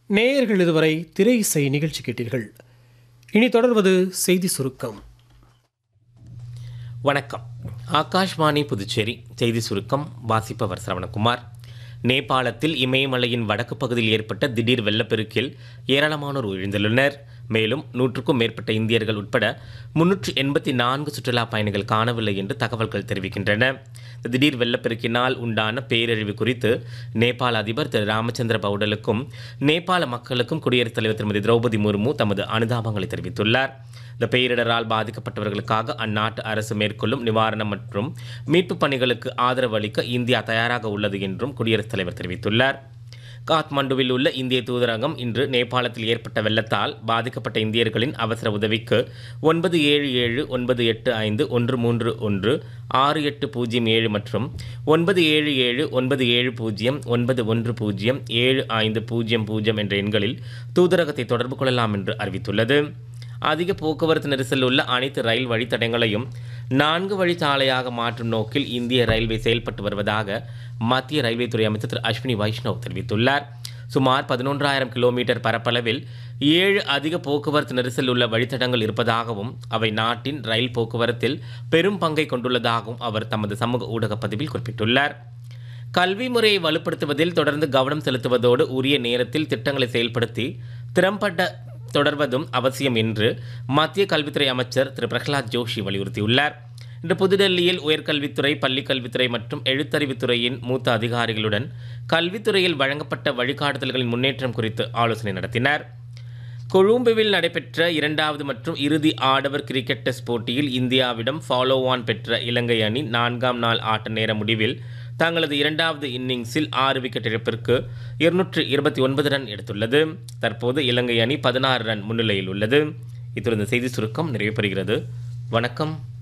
நேயர்கள் இதுவரை திரை இசை நிகழ்ச்சி கேட்டீர்கள் இனி தொடர்வது செய்தி சுருக்கம் வணக்கம் ஆகாஷ்வாணி புதுச்சேரி செய்தி சுருக்கம் வாசிப்பவர் சரவணகுமார் நேபாளத்தில் இமயமலையின் வடக்கு பகுதியில் ஏற்பட்ட திடீர் வெள்ளப்பெருக்கில் ஏராளமானோர் உயிர்ந்துள்ளனர் மேலும் நூற்றுக்கும் மேற்பட்ட இந்தியர்கள் உட்பட முன்னூற்று எண்பத்தி நான்கு சுற்றுலா பயணிகள் காணவில்லை என்று தகவல்கள் தெரிவிக்கின்றன இந்த திடீர் வெள்ளப்பெருக்கினால் உண்டான பேரழிவு குறித்து நேபாள அதிபர் திரு ராமச்சந்திர பவுடலுக்கும் நேபாள மக்களுக்கும் குடியரசுத் தலைவர் திருமதி திரௌபதி முர்மு தமது அனுதாபங்களை தெரிவித்துள்ளார் இந்த பேரிடரால் பாதிக்கப்பட்டவர்களுக்காக அந்நாட்டு அரசு மேற்கொள்ளும் நிவாரணம் மற்றும் மீட்புப் பணிகளுக்கு ஆதரவு அளிக்க இந்தியா தயாராக உள்ளது என்றும் குடியரசுத் தலைவர் தெரிவித்துள்ளார் காத்மண்டுவில் உள்ள இந்திய தூதரகம் இன்று நேபாளத்தில் ஏற்பட்ட வெள்ளத்தால் பாதிக்கப்பட்ட இந்தியர்களின் அவசர உதவிக்கு ஒன்பது ஏழு ஏழு ஒன்பது எட்டு ஐந்து ஒன்று மூன்று ஒன்று ஆறு எட்டு பூஜ்ஜியம் ஏழு மற்றும் ஒன்பது ஏழு ஏழு ஒன்பது ஏழு பூஜ்ஜியம் ஒன்பது ஒன்று பூஜ்ஜியம் ஏழு ஐந்து பூஜ்ஜியம் பூஜ்ஜியம் என்ற எண்களில் தூதரகத்தை தொடர்பு கொள்ளலாம் என்று அறிவித்துள்ளது அதிக போக்குவரத்து நெரிசல் உள்ள அனைத்து ரயில் வழித்தடங்களையும் நான்கு வழிச்சாலையாக மாற்றும் நோக்கில் இந்திய ரயில்வே செயல்பட்டு வருவதாக மத்திய ரயில்வே துறை அமைச்சர் திரு அஸ்வினி வைஷ்ணவ் தெரிவித்துள்ளார் சுமார் பதினொன்றாயிரம் கிலோமீட்டர் பரப்பளவில் ஏழு அதிக போக்குவரத்து நெரிசல் உள்ள வழித்தடங்கள் இருப்பதாகவும் அவை நாட்டின் ரயில் போக்குவரத்தில் பெரும் பங்கை கொண்டுள்ளதாகவும் அவர் தமது சமூக ஊடக பதிவில் குறிப்பிட்டுள்ளார் கல்வி முறையை வலுப்படுத்துவதில் தொடர்ந்து கவனம் செலுத்துவதோடு உரிய நேரத்தில் திட்டங்களை செயல்படுத்தி திறம்பட தொடர்வதும் அவசியம் என்று மத்திய கல்வித்துறை அமைச்சர் திரு பிரகலாத் ஜோஷி வலியுறுத்தியுள்ளார் இன்று புதுடெல்லியில் உயர்கல்வித்துறை பள்ளிக் கல்வித்துறை மற்றும் எழுத்தறிவுத்துறையின் மூத்த அதிகாரிகளுடன் கல்வித்துறையில் வழங்கப்பட்ட வழிகாட்டுதல்களின் முன்னேற்றம் குறித்து ஆலோசனை நடத்தினார் கொழும்புவில் நடைபெற்ற இரண்டாவது மற்றும் இறுதி ஆடவர் கிரிக்கெட் டெஸ்ட் போட்டியில் இந்தியாவிடம் ஃபாலோ ஆன் பெற்ற இலங்கை அணி நான்காம் நாள் ஆட்ட நேர முடிவில் தங்களது இரண்டாவது இன்னிங்ஸில் ஆறு விக்கெட் இழப்பிற்கு இருநூற்று இருபத்தி ஒன்பது ரன் எடுத்துள்ளது தற்போது இலங்கை அணி பதினாறு ரன் முன்னிலையில் உள்ளது இத்துடன் இந்த செய்தி சுருக்கம் நிறைவு பெறுகிறது வணக்கம்